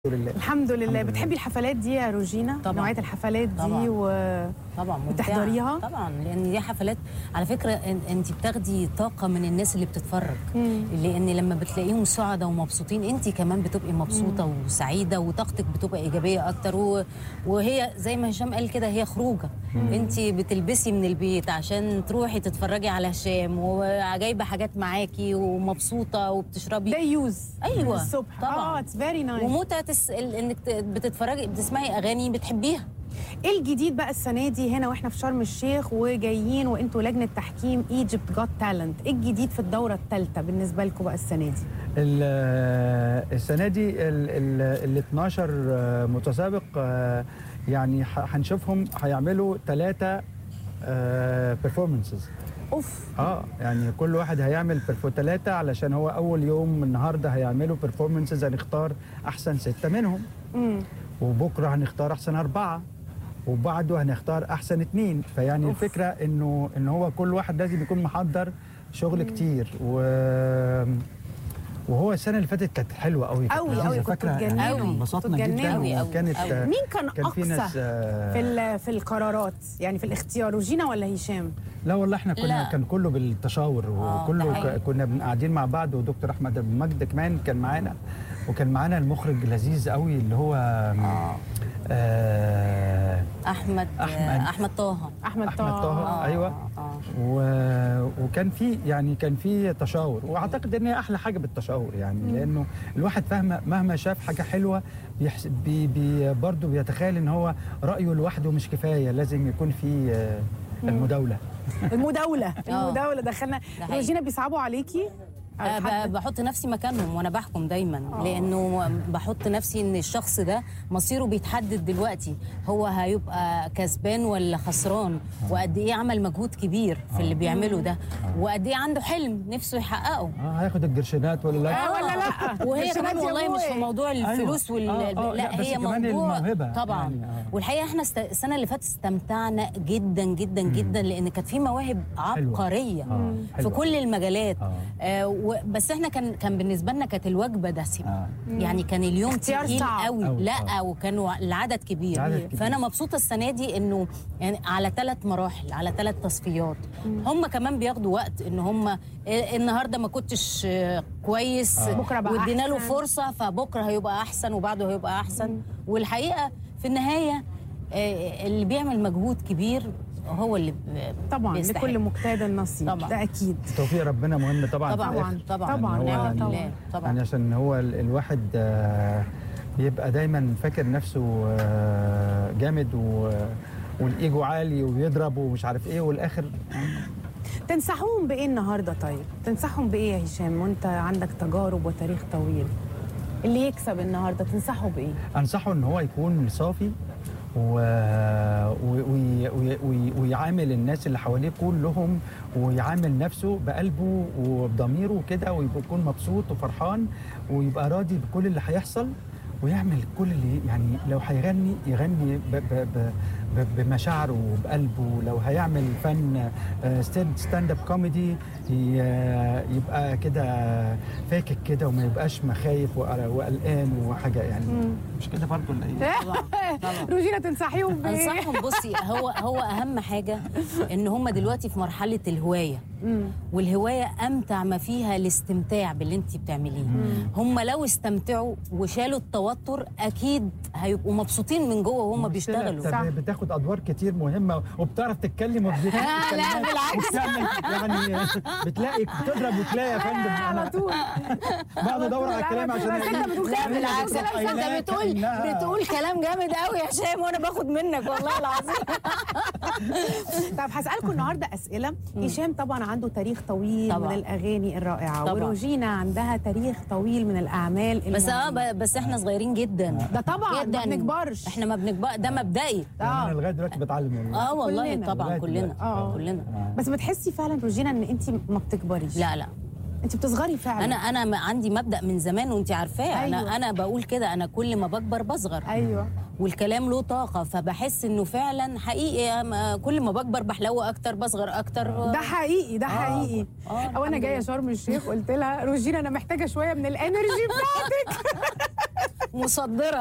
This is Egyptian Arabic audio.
لله الحمد لله لله. بتحبي الحفلات دي يا روجينا طبعاً. نوعيه الحفلات دي طبعاً. و... طبعا ممتعة. بتحضريها؟ طبعا لان دي حفلات على فكره إن- انت بتاخدي طاقه من الناس اللي بتتفرج لان لما بتلاقيهم سعداء ومبسوطين انت كمان بتبقي مبسوطه وسعيده وطاقتك بتبقى ايجابيه اكتر و... وهي زي ما هشام قال كده هي خروجه انت بتلبسي من البيت عشان تروحي تتفرجي على هشام وجايبه حاجات معاكي ومبسوطه وبتشربي ده يوز أيوة، الصبح طبعاً. اه اتس فيري نايس ومتعه الس- ال- انك ت- بتتفرجي بتسمعي اغاني بتحبيها ايه الجديد بقى السنه دي هنا واحنا في شرم الشيخ وجايين وانتوا لجنه تحكيم ايجيبت جوت تالنت ايه الجديد في الدوره الثالثه بالنسبه لكم بقى السنه دي ال- السنه دي ال ال 12 متسابق آه، يعني ح- هنشوفهم هيعملوا ثلاثه بيرفورمانسز اوف اه يعني كل واحد هيعمل بيرفو ثلاثه علشان هو اول يوم النهارده هيعملوا بيرفورمانسز هنختار احسن سته منهم امم وبكره هنختار احسن اربعه وبعده هنختار احسن اتنين فيعني أوف. الفكره انه ان هو كل واحد لازم يكون محضر شغل كتير و وهو السنه اللي فاتت كانت حلوه قوي كانت أوي، لذيذة. أوي، كنتوا فاكره تجننوا. يعني انبسطنا كنتوا جدا تجننوا. أوي، أوي، وكانت أوي. آه، مين كان, كان في ناس اقصى آه، في ال- في القرارات يعني في الاختيار روجينا ولا هشام لا والله احنا كنا لا. كان كله بالتشاور آه، وكله ده ك- حقيقي. كنا بن- قاعدين مع بعض ودكتور احمد ابو مجد كمان كان معانا وكان معانا المخرج لذيذ قوي اللي هو آه. آه احمد أحمد. احمد طه احمد أحمد طه طه. آه، أيوة. آه. و... وكان في يعني كان في تشاور واعتقد ان هي احلى حاجه بالتشاور يعني لانه الواحد فاهم مهما شاف حاجه حلوه بيحس... بي... بي... برضه بيتخيل ان هو رايه لوحده مش كفايه لازم يكون في آه، المداوله المداوله آه. المداوله دخلنا حقيقي. روجينا بيصعبوا عليكي أو آه، حد- ب- بحط نفسي مكانهم وانا بحكم دايما لانه بحط نفسي ان الشخص ده مصيره بيتحدد دلوقتي هو هيبقى كسبان ولا خسران وقد ايه عمل مجهود كبير في اللي بيعمله ده وقد ايه عنده حلم نفسه يحققه اه هياخد الجرشينات ولا لا آه، ولا لا وهي مش كمان نادية والله مش في بوي. موضوع الفلوس وال آه، آه، لا، لا بس هي كمان موضوع الموهبة طبعا يعني، آه. والحقيقه احنا است... السنه اللي فاتت استمتعنا جدا جدا جدا لان كانت في مواهب عبقريه آه، في حلوة. كل المجالات آه. آه و... بس احنا كان كان بالنسبه لنا كانت الوجبه دسمه آه. يعني كان اليوم اختيار تقيل صعب. قوي أوي، لا آه. وكانوا العدد كبير. العدد كبير. فانا مبسوطه السنه دي انه يعني على ثلاث مراحل على ثلاث تصفيات هم كمان بياخدوا وقت ان هم آه، النهارده ما كنتش آه، كويس آه. بكرة بقى وادينا له أحسن. فرصه فبكره هيبقى احسن وبعده هيبقى احسن والحقيقه في النهايه آه، اللي بيعمل مجهود كبير هو اللي ب- طبعا بيستحق. لكل مجتهد النصيب طبعاً. ده اكيد توفيق ربنا مهم طبعا طبعا في الآخر. طبعا طبعاً، هو نعم يعني- بالله طبعا يعني عشان هو ال- الواحد آه، بيبقى دايما فاكر نفسه آه، جامد و والايجو عالي ويضرب ومش عارف ايه والاخر تنصحهم بايه النهارده طيب تنصحهم بايه يا هشام وانت عندك تجارب وتاريخ طويل اللي يكسب النهارده تنصحه بايه انصحه ان هو يكون صافي و... و... وي... وي... وي... ويعامل الناس اللي حواليه كلهم ويعامل نفسه بقلبه وبضميره كده ويكون مبسوط وفرحان ويبقى راضي بكل اللي هيحصل ويعمل كل اللي يعني لو هيغني يغني ب... ب... ب... ب... بمشاعره وبقلبه لو هيعمل فن ستاند اب كوميدي يبقى كده فاكك كده وما يبقاش مخايف وقل- وقلقان وحاجه يعني مش كده برضه ولا ايه؟ طبعا طبعا روجينا تنصحيهم بايه انصحهم بصي هو هو اهم حاجه ان هم دلوقتي في مرحله الهوايه والهوايه امتع ما فيها الاستمتاع باللي انت بتعمليه هم لو استمتعوا وشالوا التوتر اكيد هيبقوا مبسوطين من جوه وهم مش كده، بيشتغلوا أنت صح. بتاخد ادوار كتير مهمه وبتعرف تتكلم وبتجيب لا، كلمات بالعكس. وبتعمل يعني بتلاقي بتضرب وتلاقي يا فندم على طول بقعد ادور على لا، الكلام لا، عشان بس أنت أجيب- بتقول لا كلام بالعكس كلام قايلاه انت بتقول كأنها- بتقول كلام جامد قوي يا هشام وانا باخد منك والله العظيم طب هسألكم النهارده أسئلة هشام طبعا عنده تاريخ طويل طبعاً. من الأغاني الرائعة طبعاً. وروجينا عندها تاريخ طويل من الأعمال بس اه المهمة. ب- بس احنا صغيرين جدا ده طبعا ما جدا بنكبرش احنا ما بنكبر ده مبدئي يعني انا اه لغايه دلوقتي بتعلم والله اه والله كلنا. طبعا لغاية كلنا دلوقتي. آه. كلنا بس بتحسي فعلا روجينا ان انت ما بتكبريش لا لا انت بتصغري فعلا انا انا م- عندي مبدا من زمان وانت عارفاه أيوة. انا انا بقول كده انا كل ما بكبر بصغر ايوه والكلام له طاقه فبحس انه فعلا حقيقي أم- كل ما بكبر بحلو اكتر بصغر اكتر ده حقيقي ده حقيقي آه، او انا الحمد جايه لله. شرم الشيخ قلت لها روجينا انا محتاجه شويه من الانرجي بتاعتك مصدره